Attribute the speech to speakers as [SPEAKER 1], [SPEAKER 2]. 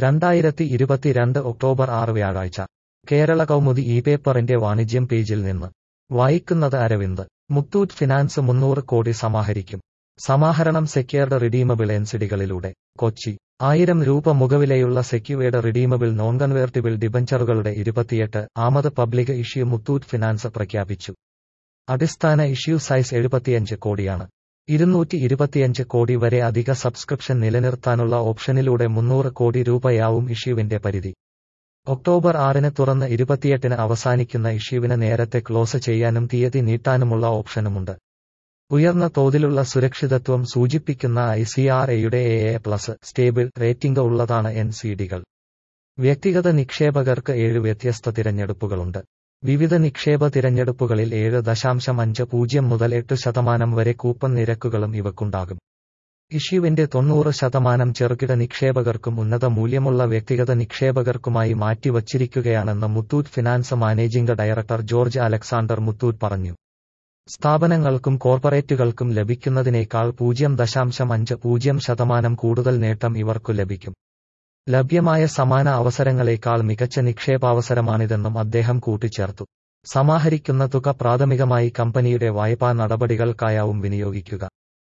[SPEAKER 1] രണ്ടായിരത്തി ഇരുപത്തിരണ്ട് ഒക്ടോബർ ആറ് വ്യാഴാഴ്ച കേരള കൗമുദി ഇ പേപ്പറിന്റെ വാണിജ്യം പേജിൽ നിന്ന് വായിക്കുന്നത് അരവിന്ദ് മുത്തൂറ്റ് ഫിനാൻസ് മുന്നൂറ് കോടി സമാഹരിക്കും സമാഹരണം സെക്യൂർഡ് റിഡീമബിൾ എൻസിഡികളിലൂടെ കൊച്ചി ആയിരം രൂപ മുഖവിലയുള്ള സെക്യൂവേർഡ് റിഡീമബിൾ നോൺ കൺവേർട്ടിബിൾ ഡിബഞ്ചറുകളുടെ ഇരുപത്തിയെട്ട് ആമത് പബ്ലിക് ഇഷ്യൂ മുത്തൂറ്റ് ഫിനാൻസ് പ്രഖ്യാപിച്ചു അടിസ്ഥാന ഇഷ്യൂ സൈസ് എഴുപത്തിയഞ്ച് കോടിയാണ് ഇരുന്നൂറ്റി ഇരുപത്തിയഞ്ച് കോടി വരെ അധിക സബ്സ്ക്രിപ്ഷൻ നിലനിർത്താനുള്ള ഓപ്ഷനിലൂടെ മുന്നൂറ് കോടി രൂപയാവും ഇഷ്യൂവിന്റെ പരിധി ഒക്ടോബർ ആറിന് തുറന്ന് ഇരുപത്തിയെട്ടിന് അവസാനിക്കുന്ന ഇഷ്യൂവിന് നേരത്തെ ക്ലോസ് ചെയ്യാനും തീയതി നീട്ടാനുമുള്ള ഓപ്ഷനുമുണ്ട് ഉയർന്ന തോതിലുള്ള സുരക്ഷിതത്വം സൂചിപ്പിക്കുന്ന ഐ സി ആർ എയുടെ A A plus stable rating ഉള്ളതാണ് എൻ സി ഡികൾ വ്യക്തിഗത നിക്ഷേപകർക്ക് ഏഴ് വ്യത്യസ്ത തിരഞ്ഞെടുപ്പുകളുണ്ട് വിവിധ നിക്ഷേപ തിരഞ്ഞെടുപ്പുകളിൽ ഏഴ് ദശാംശം അഞ്ച് പൂജ്യം മുതൽ എട്ട് ശതമാനം വരെ കൂപ്പൺ നിരക്കുകളും ഇവക്കുണ്ടാകും ഇഷ്യൂവിന്റെ തൊണ്ണൂറ് ശതമാനം ചെറുകിട നിക്ഷേപകർക്കും ഉന്നത മൂല്യമുള്ള വ്യക്തിഗത നിക്ഷേപകർക്കുമായി മാറ്റിവച്ചിരിക്കുകയാണെന്ന് Muthoot finance managing director George Alexander Muthoot പറഞ്ഞു സ്ഥാപനങ്ങൾക്കും കോർപ്പറേറ്റുകൾക്കും ലഭിക്കുന്നതിനേക്കാൾ പൂജ്യം ദശാംശം അഞ്ച് പൂജ്യം ശതമാനം കൂടുതൽ നേട്ടം ഇവർക്കു ലഭിക്കും ലഭ്യമായ സമാന അവസരങ്ങളേക്കാൾ മികച്ച നിക്ഷേപാവസരമാണിതെന്നും അദ്ദേഹം കൂട്ടിച്ചേർത്തു സമാഹരിക്കുന്ന തുക പ്രാഥമികമായി കമ്പനിയുടെ വായ്പാ നടപടികൾക്കായാവും വിനിയോഗിക്കുക